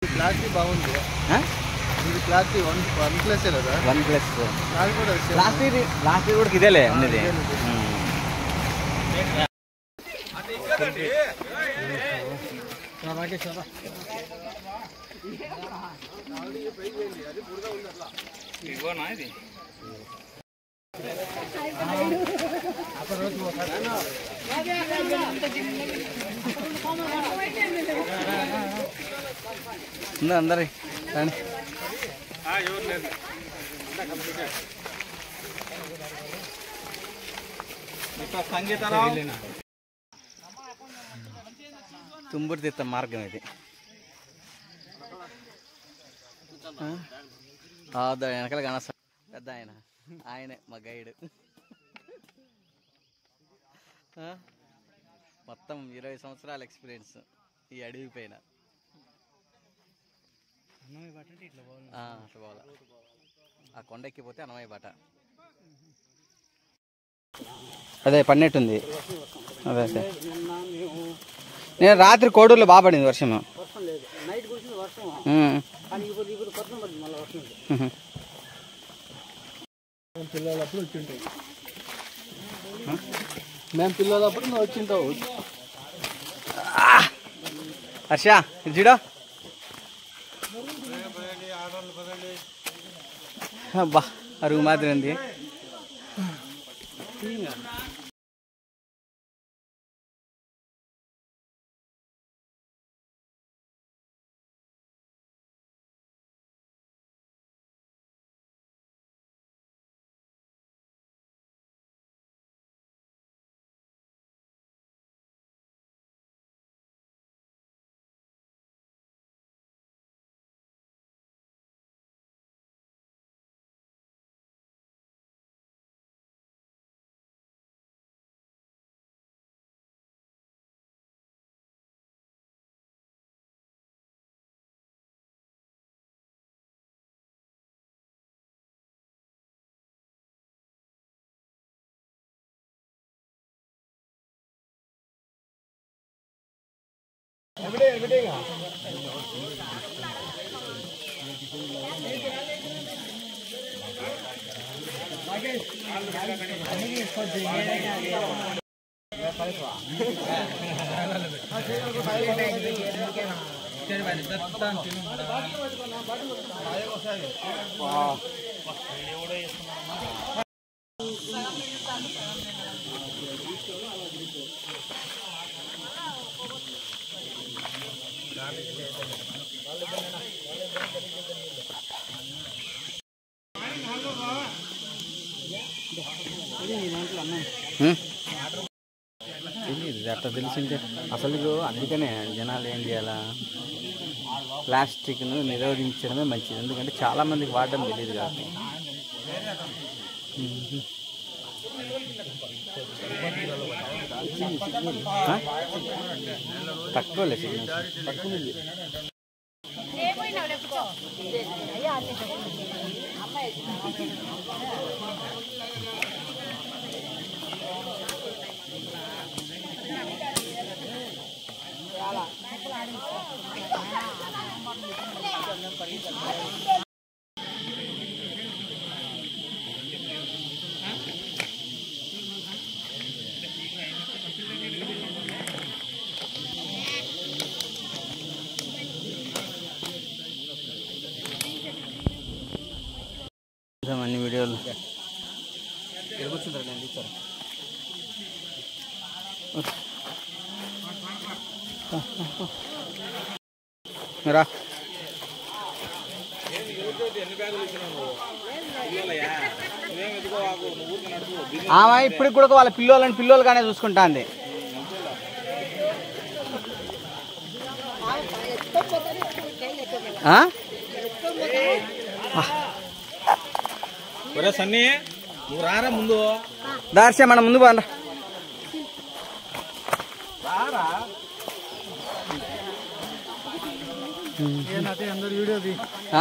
Clarity బాగుంది ఆ? ఇది క్లారిటీ వన్ వన్ ప్లస్ కదా వన్ ప్లస్ నాకు కూడా same. Last year last year కూడా ఇదేలే ఉన్నది ఉందా అందరి రండి తుంబురు తీర్థ మార్గం ఇది ఆ? ఆ, దా- వెనకాల కనస పెద్ద ఆయన ఆయనే మా గైడ్ ఆ? మొత్తం ఇరవై సంవత్సరాల ఎక్స్పీరియన్స్ ఈ అడవి పైన ఆ, అట్లా పోవాలా ఆ కొండ ఎక్కిపోతే అన్నమయ్య బాట అదే పన్నెట్టుంది అదే అదే నేను రాత్రి కోడూరులో బాగా పడింది వర్షం నైట్ కురిసింది వర్షం ఉమ్. కానీ ఇప్పుడు ఇప్పుడు పడుతుంది మరి మళ్ళీ వర్షం ఉహు. మేము పిల్లలప్పుడు వచ్చింటావు మేము పిల్లలప్పుడు నువ్వు వచ్చింటావు హర్ష ఇది చూడు అబ్బా అరుగు మాత్రం ఉంది ఉమ్. తెలియదు అట్లా తెలిసింటే అసలు ఇగో అందుకనే జనాలు ఏం చేయాలా ప్లాస్టిక్ను నిరోధించడమే మంచిది ఎందుకంటే చాలా మందికి వాడడం తెలియదు కాబట్టి ఆ? తక్కువలే సిగ్నల్ తక్కువ ఉంది చూద్దాం అన్ని వీడియోలు కూర్చుంటారు నేను ఇచ్చారు రా ఆమె ఇప్పటికి కూడా వాళ్ళ పిల్లోళ్ళని పిల్లోలుగానే చూసుకుంటా అంది ఆ? ఒరే సన్నీ నువ్వు రారా ముందు దార్శ మన ముందు బాగా ఏంటంటే అందరు వీడియో తీ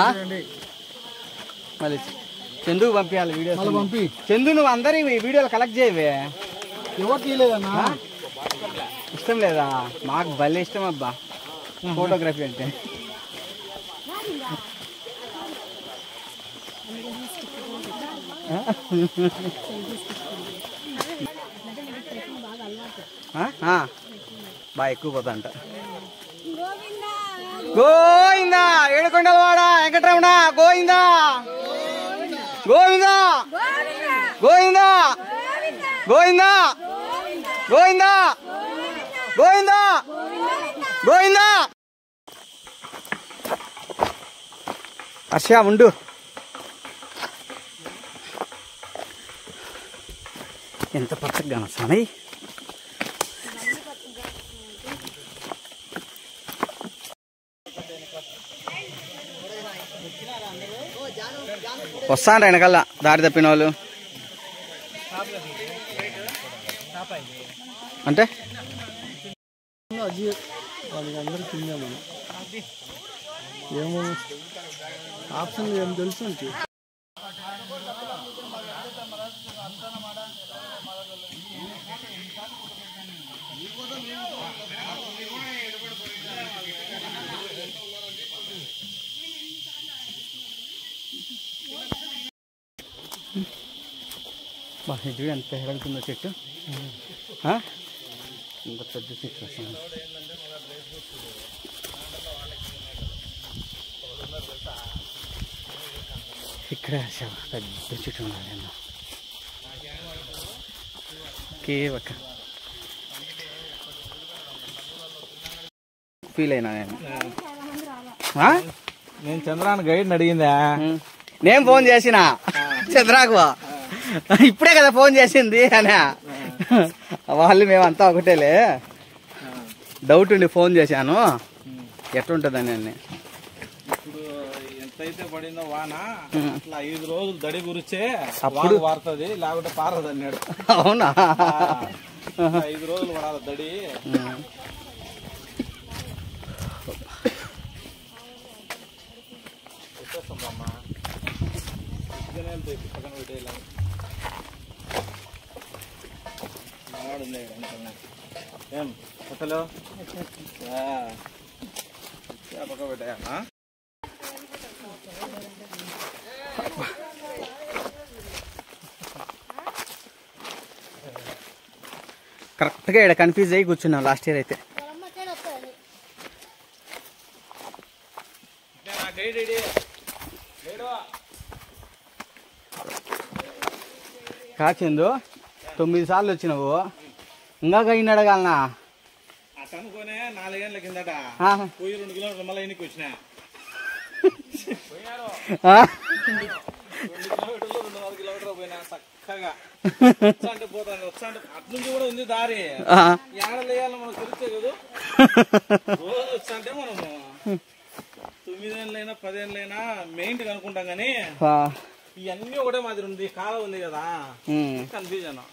మళ్ళీ చందుకు పంపించాలి వీడియో మళ్ళీ పంపి చందు నువ్వు అందరి వీడియోలు కలెక్ట్ చేయవే ఎవరు తీయలేదన్నా ఇష్టం లేదా మాకు భలే ఇష్టం అబ్బా ఫోటోగ్రఫీ అంటే ఆ? ఆ. బాగా ఎక్కువ పోతాంట గోవిందా ఏడుకొండలవాడ వెంకటరమణ గోవిందా గోవిందా గోవిందా గోవిందా గోవిందా గోవిందా గోవిందా హర్ష ఉండు ఎంత పచ్చగా స్వామి వస్తాను వెనకల్లా దారి తప్పిన వాళ్ళు అంటే అజీ వాళ్ళకి అందరూ కిందే మనం ఏమో ఆప్షన్ ఏం తెలుసు నీకు? బా ఇది ఎంత ఎడలుతుందో చెట్టు ఆ? ఇంత పెద్ద చెట్టు వస్తుంది ఇక్కడ శవ పెద్ద చెట్టు ఉన్నది అన్న కేవక ఫీల్ అయినా నేను ఆ? నేను చంద్రాన్ని గైడ్ని అడిగిందా ఉం. నేను ఫోన్ చేసిన చంద్రాకు ఇప్పుడే కదా ఫోన్ చేసింది అని వాళ్ళు మేమంతా ఒకటేలే డౌట్ ఉండి ఫోన్ చేశాను ఎట్లుంటుందని అన్ని ఇప్పుడు ఎంతైతే పడిందో వాన ఉం. అట్లా ఐదు రోజులు దడి గురిచే అప్పుడు- వాగు వారుతుంది లేకుంటే పారదు అన్నాడు అవునా ఐదు రోజులు పడాలి దడి ఉం. వచ్చేస్తుందమ్మా ఇదే వెళ్తాయి పక్కన పెట్టేయాలి మావాడు లేడు వెనకాలనే. ఏం అసలు ఆ. ఆ పక్క పెట్టాయా కరెక్ట్గా ఇక్కడ కన్ఫ్యూజ్ అయ్యి కూర్చున్నాం లాస్ట్ ఇయర్ అయితే గైడ్ ఐడి గైడు కాచిందు తొమ్మిది సార్లు వచ్చినావు ఇంకా కయ్యి అడగాలనా అట్ట అనుకోనే నాలుగేళ్ల కిందట ఆ, పోయి రెండు కిలోమీటర్లు మళ్ళీ ఎన్నికి వచ్చిన ఆ? రెండు కిలోమీటర్లు రెండున్నర కిలోమీటర్లు పోయినా చక్కగా వచ్చా అంటే పోతాను వచ్చా అంటే అటు నుంచి కూడా ఉంది దారి ఆ. ఏడలేయాలి మనకు తెలిసే కదా రోజు వచ్చా అంటే మనము తొమ్మిదేళ్ళైనా పదేళ్ళైనా మెయింట్ అనుకుంటాం కానీ ఆ. ఇవన్నీ ఒకటే మాదిరి ఉంది కాలం ఉంది కదా ఉం. కన్ఫ్యూజన్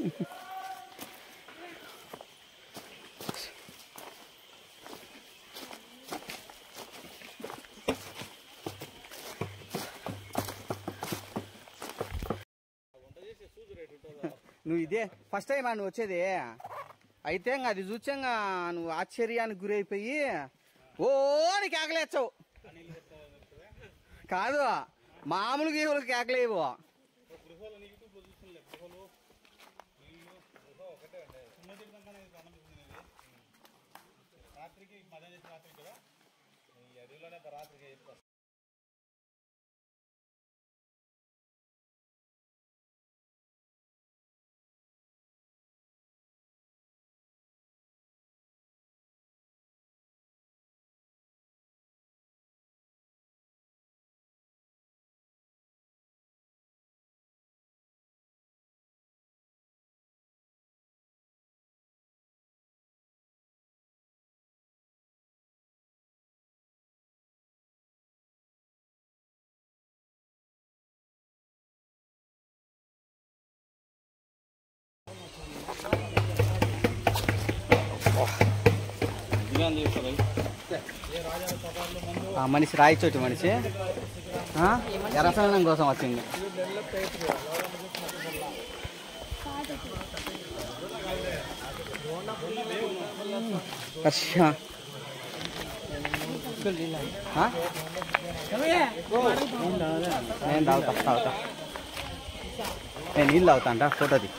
నువ్వు ఇదే ఫస్ట్ టైం నువ్వు వచ్చేది అయితే ఇంకా అది చూచంగా నువ్వు ఆశ్చర్యానికి గురైపోయి ఓ అని కేకలేచ్చావు కాదు మామూలుగా ఎవరు కేకలేవు ఆ మనిషి రాయిచోటి మనిషి ఆ? ఎర్రసనం కోసం వచ్చింది హర్ష ఆ? నేను తాగుతా తాగుతా నేను నీళ్ళు తాగుతా అంట ఫోటోది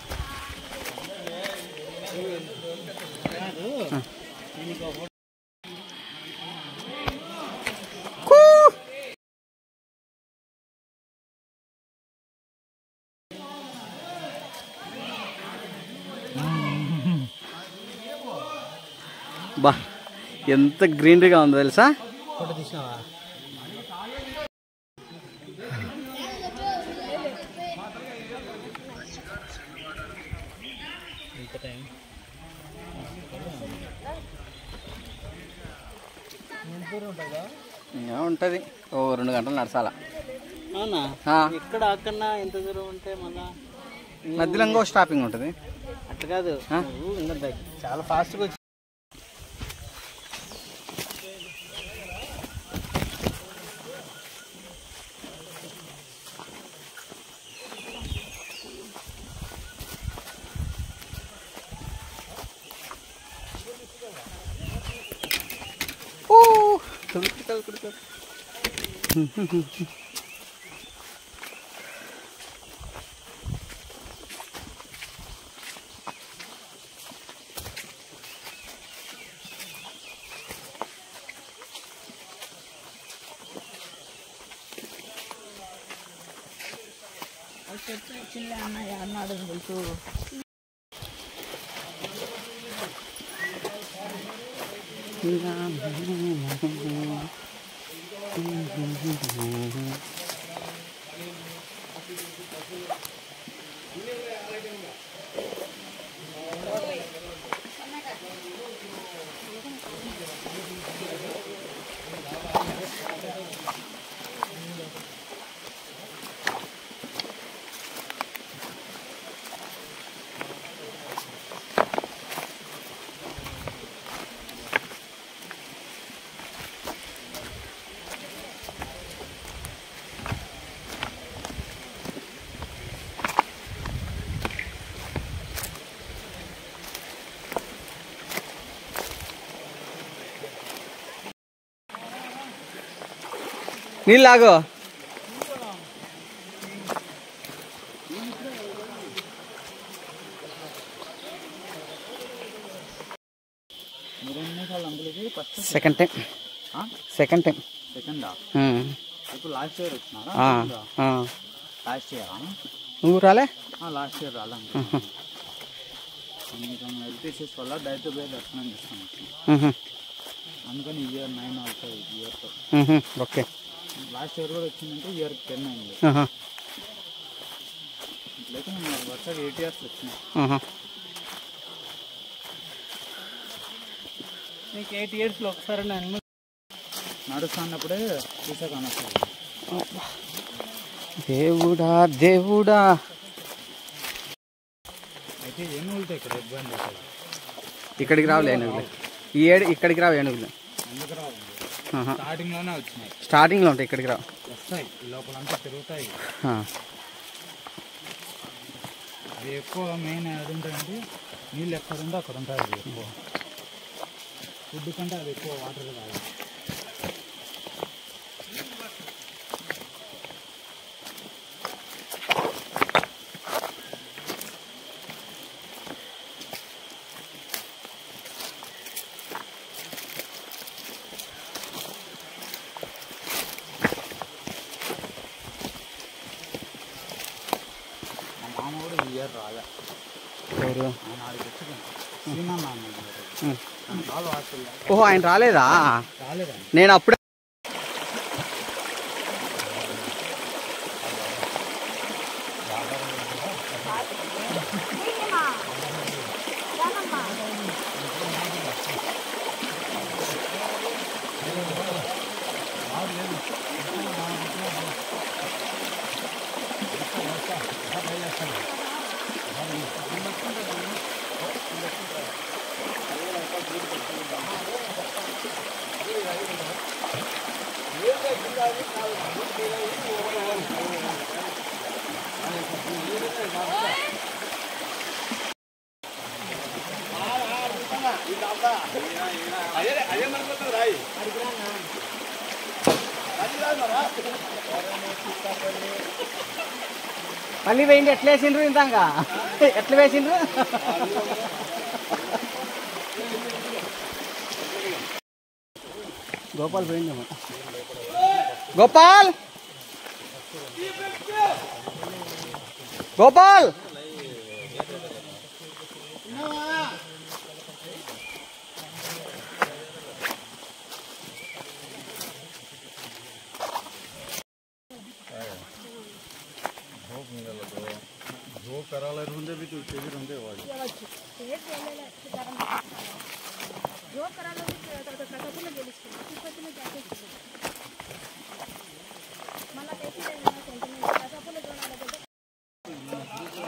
బా ఎంత గ్రీనరీగా ఉందో తెలుసా ఫోటో తీసినావా ఎంత టైం ఇంకా ఉంటుంది ఓ రెండు గంటలు నడచాల అవునా ఆ, ఇక్కడ అక్కడ ఎంత దూరం ఉంటే మళ్ళా మధ్యలో ఇంకో స్టాపింగ్ ఉంటుంది అట్లా కాదు ఆ? నువ్వు ఇంకా దగ్గ- చాలా ఫాస్ట్గా వచ్చి ఓ తుడుకు, తుడుకు, తుడుకు. నీళ్ళు ఆగు సెకండ్ టైం సెకండ్ టైం సెకండా ఇప్పుడు లాస్ట్ ఇయర్ వచ్చినారా లాస్ట్ ఇయర్ నువ్వు రాలే లాస్ట్ ఇయర్ రాలా అందుకని హెల్త్ ఇష్యూస్ వల్ల డైరెక్ట్ పోయి దర్శనం చేసుకుని వచ్చినాం మ్మ్. అందుకని ఈ ఇయర్ నైన్ అవుతుంది ఈ ఇయర్తో మ్మ్. ఓకే లాస్ట్ ఇయర్ కూడా వచ్చిందంటే ఇయర్ టెన్ అయింది ఆహా. ఇట్లయితే మేము వరుసగా ఎయిట్ ఇయర్స్ వచ్చినాయి ఆహా. నీకు ఎయిట్ ఇయర్స్లో ఒకసారి నేను నడుస్తున్నప్పుడే చూసా కానొస్తుంది దేవుడా దేవుడా అయితే ఏమి వెళ్తాయి ఇక్కడ ఇబ్బంది అవుతుంది ఇక్కడికి రావులే ఏనుగులు ఈ ఏడు ఇక్కడికి రావు ఏనుగులు ఎందుకు రావండి ఆహా. స్టార్టింగ్లోనే వచ్చినాయి స్టార్టింగ్లో ఉంటాయి ఇక్కడికి రావు వస్తాయి లోపలంతా తిరుగుతాయి ఆ. అది ఎక్కువ మెయిన్ అది ఉంటాయంటే నీళ్ళు ఎక్కడ ఉందో అక్కడ ఉంటుంది అది ఎక్కువ ఫుడ్ కంటే అది ఎక్కువ వాటర్ కాదు మా మామ కూడా ఈ ఇయర్ రాలే ఎవరు ఆయన ఆడికి వచ్చింది సీమా నాన్న ఉం. కాలు వాడుతుందా ఓహో ఆయన రాలేదా రాలేదండి నేను అప్పుడే మళ్ళీ వేయండి ఎట్లా వేసిండ్రు ఇంతాక ఎట్లా వేసిండ్రు గోపాల్ పోయిందేమో గోపాల్ గోపాల్ जो करायला प्रशासनने गेलीच तिथपासून जायचं मला त्याची काही नाही, त्यांची नाही. प्रशासनने घेऊन आलं तर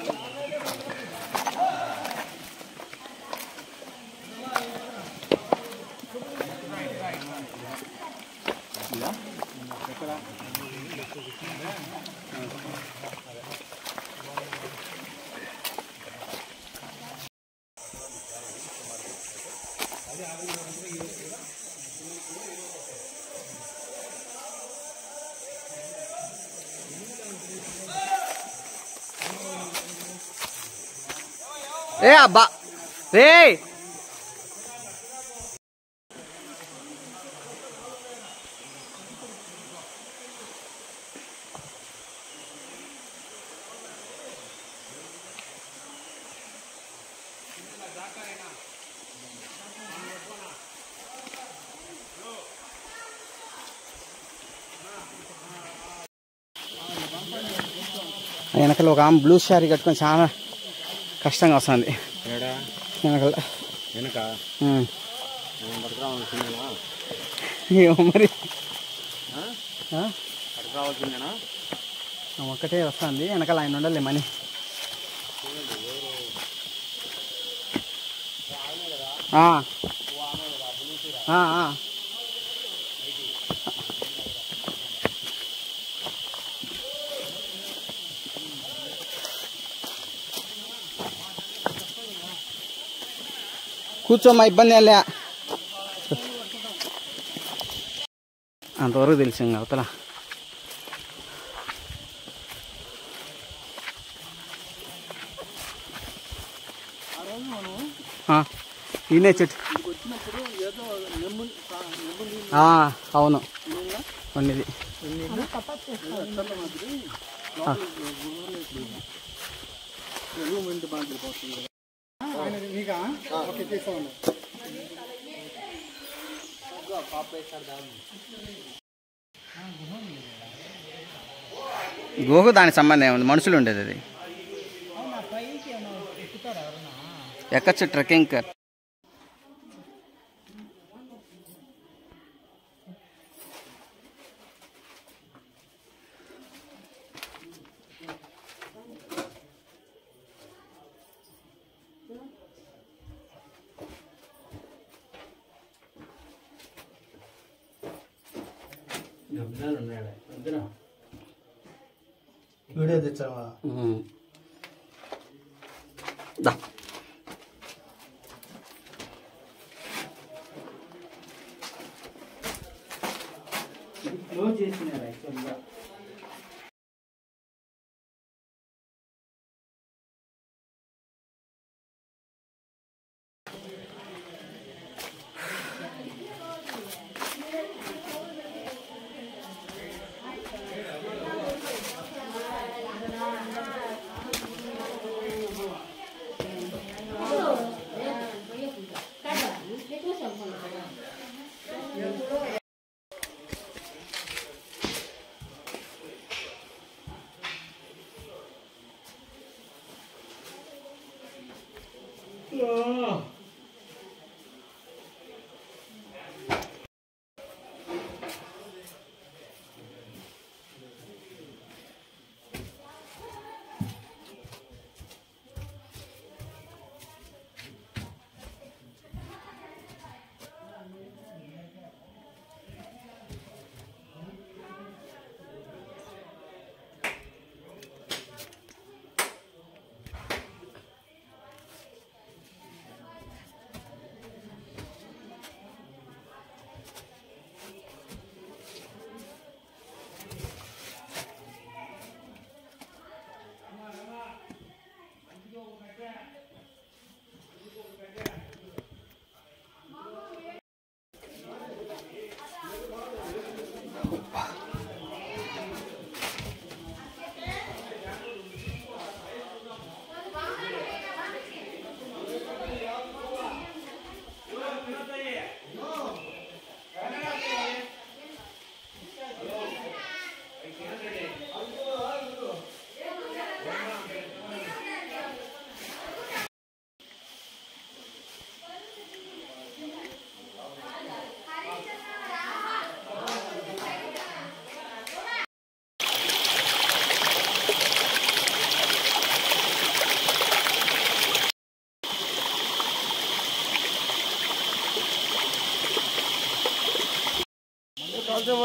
ఏ అబ్బా రే వెనకలు ఒక ఆమె బ్లూ శారీ కట్టుకొని చాలా కష్టంగా వస్తుంది వెనకల వెనక ఉమ్. ఏమో మరి ఆ? రావాల్సిందేనా ఆమె ఒక్కటే వస్తుంది వెనకాల ఆయన ఉండాలి మనీ ఆ. ఆ, ఆ. కూర్చోమ్మా ఇబ్బంది ఏం లే అంతవరకు తెలిసి ఇంకా అవతల ఆ, ఈయనే చెట్టు ఆ, అవును ఉన్నది ఆ. గుహకు దానికి సంబంధం ఏముంది మనుషులు ఉండేది అది ఎక్కచ్చు ట్రెక్కింగ్ వీడియో తెచ్చావా దా క్లోజ్ చేసినారు యాక్చువల్గా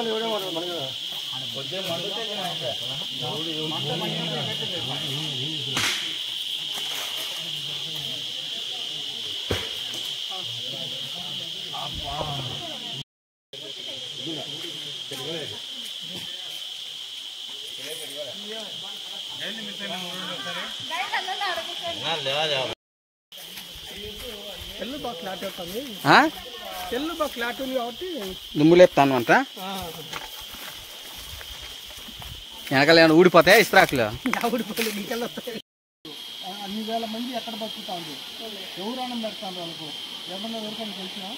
ఆ? సెల్లు బాగా క్లాట్ ఉంది కాబట్టి దుమ్ములేపుతాను అంట వెనకాల ఏమైనా ఊడిపోతాయా ఇస్త్రాకులు ఊడిపోయి నీకెళ్ళి వస్తాయి ఆ, అన్ని వేల మంది ఎక్కడ బతుకుతా ఉంది ఎవరానం పెడతాను వాళ్ళకు ఏమన్నా ఎవరికైనా తెలిసినా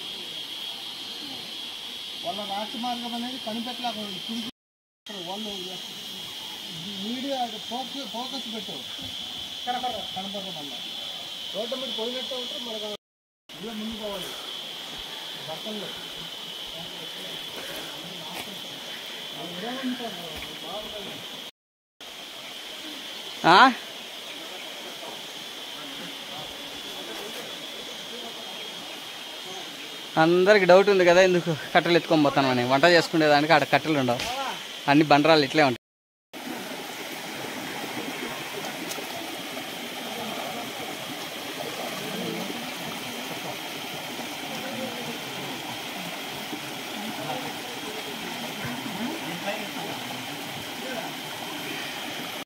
వాళ్ళ రాష్ట్ర మార్గం అనేది కనిపెట్టలేక చింపి వాళ్ళు మీడియా ఫోకస్ ఫోకస్ పెట్టు కనపడరు కనపడరు మళ్ళీ రోడ్డు మీద పోయినట్టు ఉంటే మనకు ఇలా ముందు పోవాలి బట్టలు ఆ? అందరికి డౌట్ ఉంది కదా ఎందుకు కట్టెలు ఎత్తుకొని పోతాను అని వంట చేసుకునేదానికి ఆడ కట్టెలు ఉండవు అన్ని బండరాలు ఇట్లే ఉంటాయి